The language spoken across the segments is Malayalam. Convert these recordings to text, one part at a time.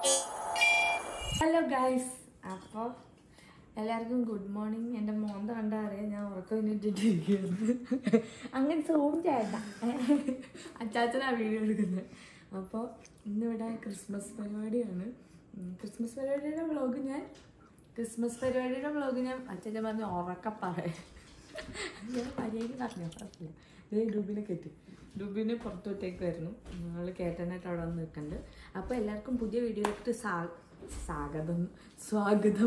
ഹലോ ഗൈസ് അപ്പോൾ എല്ലാവർക്കും ഗുഡ് മോർണിംഗ് എൻ്റെ മോന്ത കണ്ടാ അറിയാം ഞാൻ ഉറക്കം കഴിഞ്ഞിട്ടിരിക്കുകയാണ് അങ്ങനെ സൂം ചെയ്യണ്ട അച്ചാച്ചനാ വീഡിയോ എടുക്കുന്നത് അപ്പോൾ ഇന്നിവിടെ ക്രിസ്മസ് പരിപാടിയാണ് ഉം, ക്രിസ്മസ് പരിപാടിയുടെ വ്ളോഗ് ഞാൻ ക്രിസ്മസ് പരിപാടിയുടെ വ്ളോഗ് ഞാൻ അച്ഛൻ പറഞ്ഞ് ഉറക്കം പറയാം ഞാൻ മര്യാദയ്ക്ക് പറഞ്ഞു കുഴപ്പമില്ല ഇത് ഡുബിനെ കെട്ടി ഡുബിനെ പുറത്തോട്ടേക്കായിരുന്നു ഞങ്ങൾ കേട്ടനായിട്ട് അവിടെ വന്ന് നിൽക്കുന്നുണ്ട് അപ്പോൾ എല്ലാവർക്കും പുതിയ വീഡിയോയിലേക്ക് സാ സ്വാഗതം സ്വാഗതം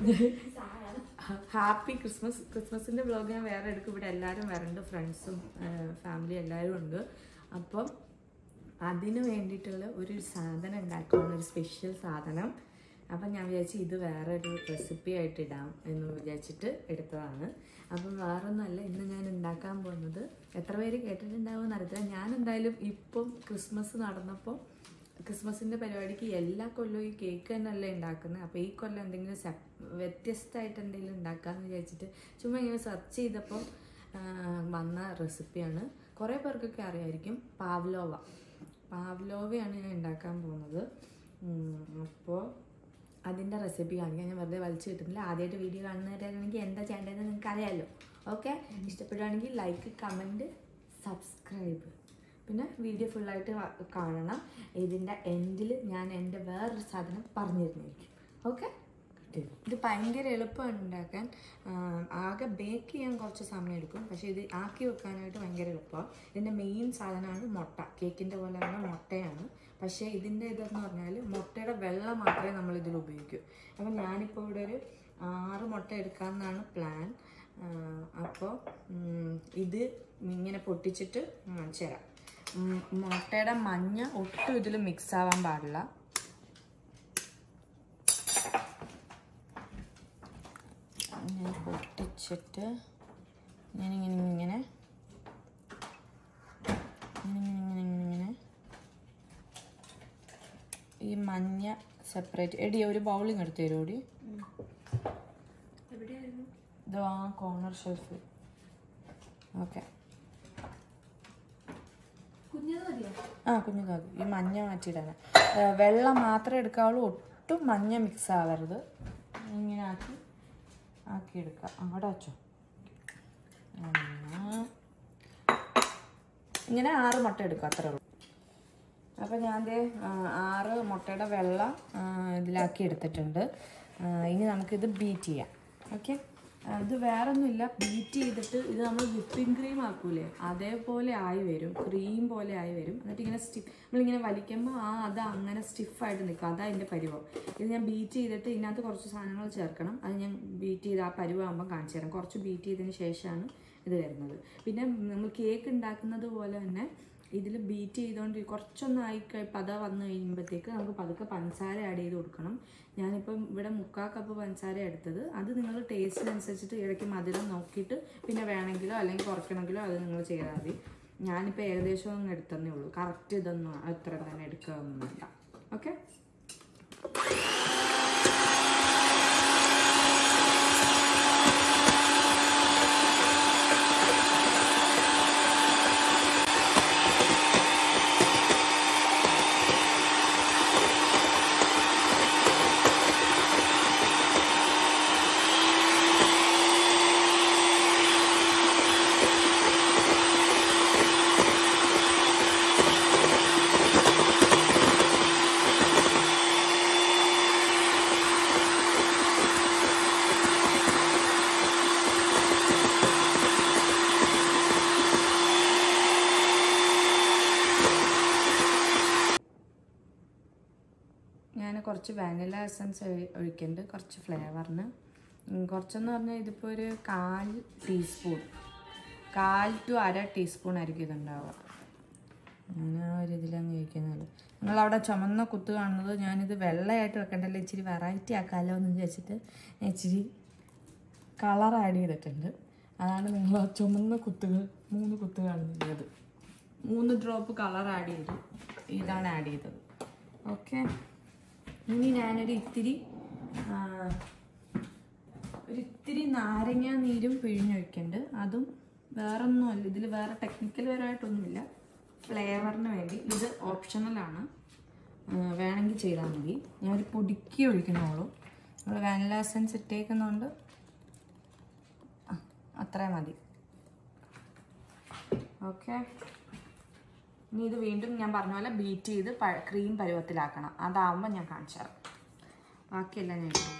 ഹാപ്പി ക്രിസ്മസ് ക്രിസ്മസിൻ്റെ വ്ളോഗ് ഞാൻ വേറെ എടുക്കും ഇവിടെ എല്ലാവരും വരണ്ട് ഫ്രണ്ട്സും ഫാമിലി എല്ലാവരും ഉണ്ട് അപ്പം അതിന് വേണ്ടിയിട്ടുള്ള ഒരു സാധനം ഉണ്ടാക്കണം ഒരു സ്പെഷ്യൽ സാധനം അപ്പം ഞാൻ വിചാരിച്ചു ഇത് വേറെ ഒരു റെസിപ്പി ആയിട്ട് ഇടാം എന്ന് വിചാരിച്ചിട്ട് എടുത്തതാണ് അപ്പം വേറൊന്നുമല്ല ഇന്ന് ഞാൻ ഉണ്ടാക്കാൻ പോകുന്നത് എത്ര പേര് കേട്ടിട്ടുണ്ടാവുമെന്ന് അറിയത്തില്ല ഞാൻ എന്തായാലും ഇപ്പം ക്രിസ്മസ് നടന്നപ്പോൾ ക്രിസ്മസിൻ്റെ പരിപാടിക്ക് എല്ലാ കൊല്ലവും ഈ കേക്ക് തന്നെയല്ലേ ഉണ്ടാക്കുന്നത് അപ്പോൾ ഈ കൊല്ലം എന്തെങ്കിലും സെപ് വ്യത്യസ്തമായിട്ട് എന്തെങ്കിലും ഉണ്ടാക്കാമെന്ന് വിചാരിച്ചിട്ട് ചുമ്മാ ഇങ്ങനെ സെർച്ച് ചെയ്തപ്പോൾ ആ, വന്ന റെസിപ്പിയാണ് കുറേ പേർക്കൊക്കെ അറിയായിരിക്കും പാവ്ലോവ പാവ്ലോവയാണ് ഞാൻ ഉണ്ടാക്കാൻ പോകുന്നത് അപ്പോൾ അതിൻ്റെ റെസിപ്പി കാണിക്കാൻ ഞാൻ വെറുതെ വലിച്ചു കിട്ടുന്നില്ല ആദ്യമായിട്ട് വീഡിയോ കാണുന്നവരാണെങ്കിൽ എന്താ ചെയ്യേണ്ടതെന്ന് നിങ്ങൾക്ക് അറിയാമല്ലോ ഓക്കെ ഇഷ്ടപ്പെടുകയാണെങ്കിൽ ലൈക്ക് കമൻറ്റ് സബ്സ്ക്രൈബ് പിന്നെ വീഡിയോ ഫുള്ളായിട്ട് കാണണം ഇതിൻ്റെ എൻഡിൽ ഞാൻ എൻ്റെ വേറൊരു സാധനം പറഞ്ഞു തരുന്നതായിരിക്കും ഓക്കെ ഇത് ഭയങ്കര എളുപ്പമാണ് ഉണ്ടാക്കാൻ ആ, ആകെ ബേക്ക് ചെയ്യാൻ കുറച്ച് സമയം എടുക്കും പക്ഷേ ഇത് ആക്കി വെക്കാനായിട്ട് ഭയങ്കര എളുപ്പമാണ് ഇതിൻ്റെ മെയിൻ സാധനമാണ് മുട്ട കേക്കിൻ്റെ പോലെ തന്നെ മുട്ടയാണ് പക്ഷേ ഇതിൻ്റെ ഇതെന്ന് പറഞ്ഞാൽ മുട്ടയുടെ വെള്ളം മാത്രമേ നമ്മൾ ഇതിൽ ഉപയോഗിക്കൂ അപ്പം ഞാനിപ്പോൾ ഇവിടെ ഒരു ആറ് മുട്ട എടുക്കാമെന്നാണ് പ്ലാൻ അപ്പോൾ ഇത് ഇങ്ങനെ പൊട്ടിച്ചിട്ട് കാണിച്ചു തരാം ഉം, മുട്ടയുടെ മഞ്ഞ ഒട്ടും ഇതിൽ മിക്സ് ആവാൻ പാടില്ല ഇങ്ങനെ പൊട്ടിച്ചിട്ട് ഞാനിങ്ങനെ ഇങ്ങനെ ഇങ്ങനെ ഇങ്ങനെ ഇങ്ങനെ ഇങ്ങനെ ഈ മഞ്ഞ സെപ്പറേറ്റ് എടി ഒരു ബൗളിങ് എടുത്ത് തരുമോ എടി ഇത് ആ കോർണർ ഷെൽഫിൽ ഓക്കെ ആ കുഞ്ഞു കാത് ഈ മഞ്ഞ മാറ്റിയിടാണ് വെള്ളം മാത്രമേ എടുക്കാവുള്ളൂ ഒട്ടും മഞ്ഞ മിക്സ് ആവരുത് ഇങ്ങനെ ആക്കി ആക്കി എടുക്കാം അവിടെ വച്ചോ ഒന്ന്. ഇങ്ങനെ ആറ് മുട്ട എടുക്കുക അത്രേ ഉള്ളൂ അപ്പോൾ ഞാൻ ദേ ആ, ആറ് മുട്ടയുടെ വെള്ള ആ, ഇതിലാക്കി എടുത്തിട്ടുണ്ട് ആ, ഇനി നമുക്കിത് ബീറ്റ് ചെയ്യാം ഓക്കെ ഇത് വേറൊന്നുമില്ല ബീറ്റ് ചെയ്തിട്ട് ഇത് നമ്മൾ വിപ്പിംഗ് ക്രീം ആക്കൂലേ അതേപോലെ ആയി വരും ക്രീം പോലെ ആയി വരും എന്നിട്ട് ഇങ്ങനെ സ്റ്റിഫ് നമ്മളിങ്ങനെ വലിക്കുമ്പോൾ ആ അത് അങ്ങനെ സ്റ്റിഫായിട്ട് നിൽക്കും അതാ അതിൻ്റെ പരുവം ഇത് ഞാൻ ബീറ്റ് ചെയ്തിട്ട് ഇതിനകത്ത് കുറച്ച് സാധനങ്ങൾ ചേർക്കണം അത് ഞാൻ ബീറ്റ് ചെയ്ത് ആ പരുവാകുമ്പോൾ കാണിച്ചു തരാം കുറച്ച് ബീറ്റ് ചെയ്തതിന് ശേഷമാണ് ഇത് വരുന്നത് പിന്നെ നമ്മൾ കേക്ക് ഉണ്ടാക്കുന്നത് പോലെ തന്നെ ഇതിൽ ബീറ്റ് ചെയ്തുകൊണ്ട് കുറച്ചൊന്ന് ആയി കഴി പത വന്നു കഴിയുമ്പോഴത്തേക്ക് നമുക്ക് പതുക്കെ പഞ്ചസാര ആഡ് ചെയ്ത് കൊടുക്കണം ഞാനിപ്പം ഇവിടെ മുക്കാൽ കപ്പ് പഞ്ചസാര എടുത്തത് അത് നിങ്ങൾ ടേസ്റ്റിനനുസരിച്ചിട്ട് ഇടയ്ക്ക് മധുരം നോക്കിയിട്ട് പിന്നെ വേണമെങ്കിലോ അല്ലെങ്കിൽ കുറയ്ക്കണമെങ്കിലോ അത് നിങ്ങൾ ചെയ്താൽ മതി ഞാനിപ്പോൾ ഏകദേശം ഒന്ന് എടുത്തതന്നേ ഉള്ളൂ കറക്റ്റ് ഇതൊന്നും അത്ര തന്നെ എടുക്കുകയൊന്നുമില്ല ഓക്കെ ഞാൻ കുറച്ച് വാനില എസൻസ് ഒഴിക്കുന്നുണ്ട് കുറച്ച് ഫ്ലേവറിന് കുറച്ചെന്ന് പറഞ്ഞാൽ ഇതിപ്പോൾ ഒരു കാൽ ടീസ്പൂൺ കാൽ ടു അര ടീസ്പൂൺ ആയിരിക്കും ഇതുണ്ടാവുക ഞാൻ ആ ഒരു ഇതിലങ്ങ് ഒഴിക്കുന്നുള്ളൂ നിങ്ങളവിടെ ചുമന്ന കുത്ത് കാണുന്നത് ഞാനിത് വെള്ളയായിട്ട് വെക്കണ്ടല്ലോ ഇച്ചിരി വെറൈറ്റി ആക്കാമല്ലോ എന്ന് വിചാരിച്ചിട്ട് ഞാൻ ഇച്ചിരി കളർ ആഡ് ചെയ്തിട്ടുണ്ട് അതാണ് നിങ്ങൾ ആ ചുമന്ന കുത്തുകൾ മൂന്ന് കുത്ത് കാണുന്നത് മൂന്ന് ഡ്രോപ്പ് കളർ ആഡ് ചെയ്തു ഇതാണ് ആഡ് ചെയ്തത് ഓക്കെ ഇനി ഞാനൊരു ഇത്തിരി ആ, ഒരു ഇത്തിരി നാരങ്ങ നീരും പിഴിഞ്ഞൊഴിക്കുന്നുണ്ട് അതും വേറൊന്നുമല്ല ഇതിൽ വേറെ ടെക്നിക്കൽ പരമായിട്ടൊന്നുമില്ല ഫ്ലേവറിന് വേണ്ടി ഇത് ഓപ്ഷണലാണ് വേണമെങ്കിൽ വേണമെങ്കിൽ ചെയ്താൽ മതി ഞാൻ ഒരു പൊടിക്കി ഒഴിക്കുന്നുള്ളൂ നമ്മൾ വാനില എസൻസ് ഇട്ടേക്കുന്നതുകൊണ്ട് ആ, അത്രയും മതി ഓക്കെ ഇനി ഇത് വീണ്ടും ഞാൻ പറഞ്ഞ പോലെ ബീറ്റ് ചെയ്ത് ക്രീം പരുവത്തിലാക്കണം അതാവുമ്പോൾ ഞാൻ കാണിച്ചു തരാം ബാക്കിയെല്ലാം ഞാൻ ഇടും.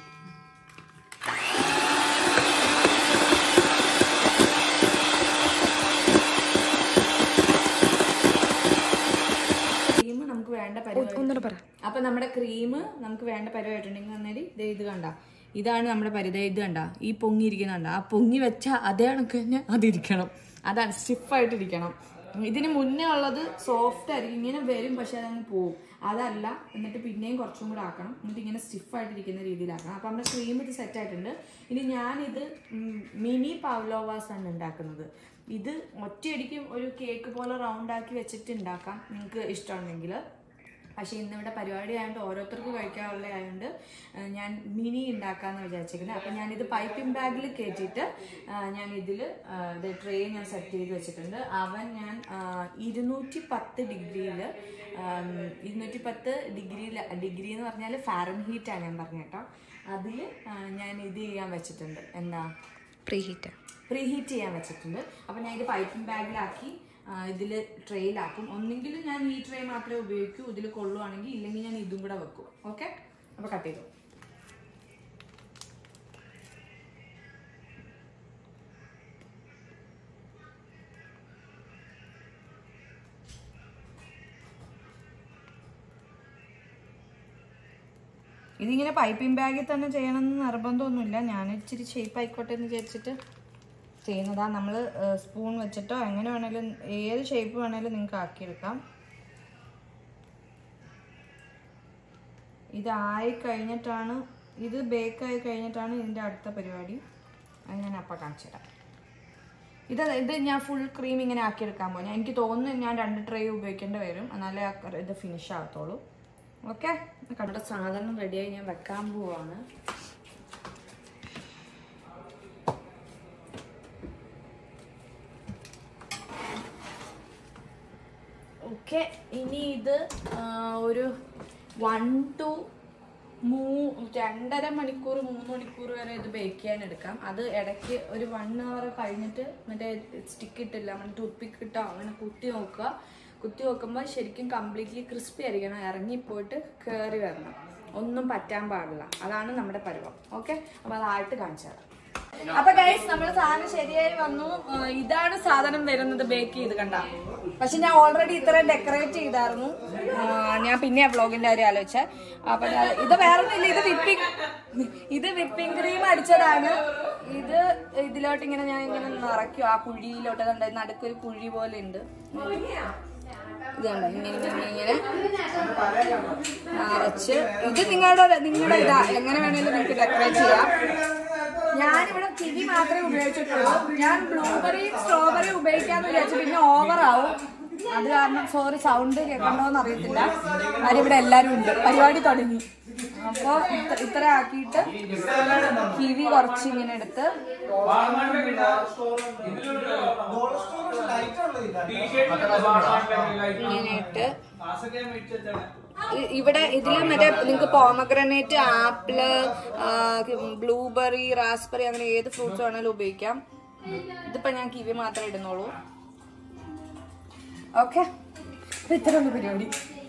ക്രീം നമുക്ക് വേണ്ട പരുവം അപ്പൊ നമ്മുടെ ക്രീം നമുക്ക് വേണ്ട പരുവായിട്ടുണ്ടെങ്കിൽ വന്നേരി ദേ ഇത് കണ്ട ഇതാണ് നമ്മുടെ പരുത ഇത് കണ്ട ഈ പൊങ്ങിയിരിക്കുന്ന കണ്ട ആ പൊങ്ങി വെച്ച അതേ കണക്ക് തന്നെ അതിരിക്കണം അതാണ് സ്റ്റിഫായിട്ടിരിക്കണം ഇതിന് മുന്നേ ഉള്ളത് സോഫ്റ്റ് ആയിരിക്കും ഇങ്ങനെ വരും പക്ഷെ അതങ്ങ് പോവും അതല്ല എന്നിട്ട് പിന്നെയും കുറച്ചും കൂടെ ആക്കണം എന്നിട്ട് ഇങ്ങനെ സ്റ്റിഫായിട്ടിരിക്കുന്ന രീതിയിലാക്കണം അപ്പം നമ്മുടെ ക്രീം ഇത് സെറ്റ് ആയിട്ടുണ്ട് ഇനി ഞാനിത് മിനി പവ്ലോവാസ് ആണ് ഉണ്ടാക്കുന്നത് ഇത് ഒറ്റയടിക്ക് ഒരു കേക്ക് പോലെ റൗണ്ട് ആക്കി വെച്ചിട്ട് ഉണ്ടാക്കാം നിങ്ങൾക്ക് ഇഷ്ടമുണ്ടെങ്കിൽ പക്ഷേ ഇന്നിവിടെ പരിപാടി ആയതുകൊണ്ട് ഓരോരുത്തർക്ക് കഴിക്കാനുള്ള ആയതുകൊണ്ട് ആ, ഞാൻ മിനി ഉണ്ടാക്കാമെന്ന് വിചാരിച്ചിരിക്കുന്നത് അപ്പം ഞാനിത് പൈപ്പിംഗ് ബാഗിൽ കയറ്റിയിട്ട് ആ, ഞാൻ ഇതിൽ ഇത് ട്രേ ഞാൻ സെറ്റ് ചെയ്ത് വെച്ചിട്ടുണ്ട് അവൻ ഞാൻ ഇരുന്നൂറ്റി പത്ത് ഡിഗ്രിയിൽ ഇരുന്നൂറ്റി പത്ത് ഡിഗ്രിയിൽ ഡിഗ്രി എന്ന് പറഞ്ഞാൽ ഫാരൻ ഹീറ്റാണ് ഞാൻ പറഞ്ഞ കേട്ടോ അതിൽ ഞാൻ ഇത് ചെയ്യാൻ വെച്ചിട്ടുണ്ട് എന്താ പ്രീ ഹീറ്റ് പ്രീ ഹീറ്റ് ചെയ്യാൻ വെച്ചിട്ടുണ്ട് അപ്പം ഞാൻ ഇത് പൈപ്പിംഗ് ബാഗിലാക്കി ഇതിൽ ട്രേയിലാക്കും ഒന്നെങ്കിൽ ഞാൻ ഈ ട്രേ മാത്രമേ ഉപയോഗിക്കൂ ഇതിൽ കൊള്ളുവാണെങ്കിൽ ഇല്ലെങ്കിൽ ഞാൻ ഇതും കൂടെ വെക്കും ഓക്കെ അപ്പോൾ കട്ട് ചെയ്തു ഇതിങ്ങനെ പൈപ്പിംഗ് ബാഗിൽ തന്നെ ചെയ്യണമെന്ന് നിർബന്ധമൊന്നുമില്ല ഞാൻ ഇച്ചിരി ഷേപ്പ് ആയിക്കോട്ടെ എന്ന് വിചാരിച്ചിട്ട് ചെയ്യുന്നതാ നമ്മൾ സ്പൂൺ വെച്ചിട്ടോ എങ്ങനെ വേണേലും ഏത് ഷേപ്പ് വേണേലും നിങ്ങൾക്ക് ആക്കിയെടുക്കാം ഇതായി കഴിഞ്ഞിട്ടാണ് ഇത് ബേക്കായി കഴിഞ്ഞിട്ടാണ് ഇതിൻ്റെ അടുത്ത പരിപാടി അത് ഞാൻ അപ്പം കാണിച്ചു തരാം ഇത് ഇത് ഞാൻ ഫുൾ ക്രീം ഇങ്ങനെ ആക്കിയെടുക്കാൻ പോകും എനിക്ക് തോന്നുന്നു ഞാൻ രണ്ട് ട്രേ ഉപയോഗിക്കേണ്ടി വരും എന്നാലേ ആ കറി- ഇത് ഫിനിഷ് ആകത്തുള്ളൂ ഓക്കെ നമ്മുടെ സാധനം റെഡിയായി ഞാൻ വെക്കാൻ പോവാണ് ഓക്കെ ഇനി ഇത് ആ, ഒരു വൺ ടു മൂ രണ്ടര മണിക്കൂർ മൂന്ന് മണിക്കൂർ വരെ ഇത് ബേക്ക് ചെയ്യാൻ എടുക്കാം അത് ഇടയ്ക്ക് ഒരു വൺ അവർ കഴിഞ്ഞിട്ട് മറ്റേ സ്റ്റിക്ക് ഇട്ടില്ല മറ്റേ ടൂത്ത് പിക്ക് ഇട്ടോ അങ്ങനെ കുത്തി നോക്കുക കുത്തി നോക്കുമ്പോൾ ശരിക്കും കംപ്ലീറ്റ്ലി ക്രിസ്പി ആയിരിക്കണം ഇറങ്ങിപ്പോയിട്ട് കയറി വരണം ഒന്നും പറ്റാൻ പാടില്ല അതാണ് നമ്മുടെ പരുവം ഓക്കെ അപ്പോൾ അതായിട്ട് കാണിച്ചു തരാം അപ്പൊ ഗൈസ് നമ്മുടെ സാധനം ശരിയായി വന്നു ആ, ഇതാണ് സാധനം വരുന്നത് ബേക്ക് ചെയ്ത് കണ്ട പക്ഷെ ഞാൻ ഓൾറെഡി ഇത്രയും ഡെക്കറേറ്റ് ചെയ്തായിരുന്നു ആ, ഞാൻ പിന്നെ വ്ളോഗിന്റെ കാര്യം ആലോചിച്ച അപ്പൊ ഞാൻ- ഇത് വേറെ ഒന്നുമില്ല ഇത് വിപ്പിംഗ് ഇത് വിപ്പിംഗ് ക്രീം അടിച്ചതാണ് ഇത് ഇതിലോട്ട് ഇങ്ങനെ ഞാൻ ഇങ്ങനെ നിറയ്ക്കും ആ കുഴിയിലോട്ട് കണ്ട നടുക്കൊരു കുഴി പോലെ ഉണ്ട് ഇത് കണ്ടോ ഇങ്ങനെ ഇങ്ങനെ ഇങ്ങനെ നിറച്ച് ഇത് നിങ്ങളുടെ നിങ്ങളുടെ ഇതാ എങ്ങനെ വേണേലും നിങ്ങൾക്ക് ഡെക്കറേറ്റ് ചെയ്യാം ഞാനിവിടെ കിവി മാത്രമേ ഉപയോഗിച്ചിട്ടുള്ളൂ ഞാൻ ബ്ലൂബെറിയും സ്ട്രോബെറിയും ഉപയോഗിക്കാന്ന് വിചാരിച്ചു പിന്നെ ഓവർ ആവും അത് കാരണം സോറി സൗണ്ട് കേൾക്കണ്ടോന്ന് അറിയത്തില്ല കാര്യം ഇവിടെ എല്ലാരും ഉണ്ട് പരിപാടി തുടങ്ങി അപ്പൊ ഇത്ര ഇത്ര ആക്കിയിട്ട് കിവി കുറച്ച് ഇങ്ങനെ എടുത്ത് ഇങ്ങനെ ഇട്ട് ഇ- ഇവിടെ ഇതിൽ മറ്റേ നിങ്ങൾക്ക് പോമഗ്രനേറ്റ് ആപ്പിള് ബ്ലൂബെറി റാസ്ബെറി അങ്ങനെ ഏത് ഫ്രൂട്ട്സ് വേണേലും ഉപയോഗിക്കാം ഇതിപ്പോ ഞാൻ കിവി മാത്രമേ ഇടുന്നുള്ളൂ ഓക്കെ ഇത്ര ഒന്ന് പരിപാടി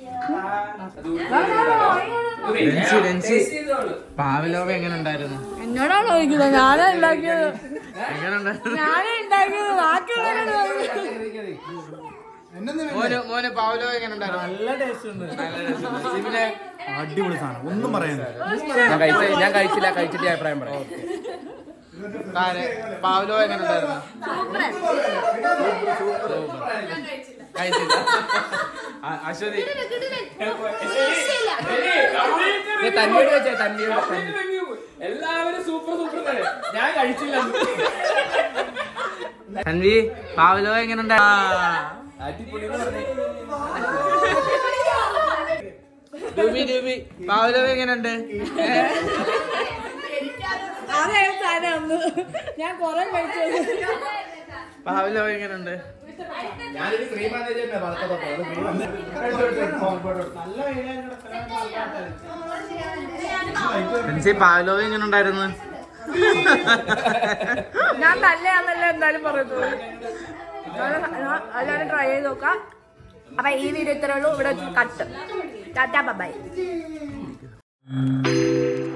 രഞ്ജി രഞ്ജി പാവലോവ എങ്ങനെ ഉണ്ടായിരുന്നു എന്നോടാണ് ചോദിക്കുന്നത് ഞാനാ ഉണ്ടാക്കിയത് എങ്ങനെ ഉണ്ടായിരുന്നു ഞാനാ ഉണ്ടാക്കിയത് ബാക്കിയുള്ളവരോട് ചോദിക്കുന്നത്. മോന് മോന് പാവലോവ എങ്ങനെ ഉണ്ടായിരുന്നു നല്ല ടേസ്റ്റ് ഉണ്ട് ഇതിനെ അടിപൊളി സാധനം ഒന്നും പറയാനില്ല ഞാൻ കഴിച്ച ഞാൻ കഴിച്ചില്ല കഴിച്ചിട്ട് ഞാൻ അഭിപ്രായം പറയാം പാവലോവ എങ്ങനെ ഉണ്ടായിരുന്നു കഴിച്ചില്ല അ- അശ്വതി തന്നോട് വെച്ചേ തന്നോട് എല്ലാവരും സൂപ്പർ സൂപ്പർ തന്നെ ഞാൻ കഴിച്ചില്ല തൻവി പാവലോവ എങ്ങനെ ഉണ്ടായിരുന്നു രൂപി രൂപി പാവലോവ എങ്ങനെയുണ്ട് അതേ സാധനം ഒന്ന് ഞാൻ കൊറേ കഴിച്ചു പാവലോവ എങ്ങനെയുണ്ട് ഞാനൊരു ക്രീം തന്നെ വളർത്തതൊക്കെ പ്രിൻസി പാവലോവ എങ്ങനെ ഉണ്ടായിരുന്നു ഞാൻ നല്ലതാന്നല്ല എന്തായാലും പറയുന്നത് എല്ലാവരും ട്രൈ ചെയ്ത് നോക്കാം അപ്പൊ ഈ വീഡിയോ ഇത്രേ ഉള്ളൂ ഇവിടെ കട്ട് ടാറ്റാ ബൈ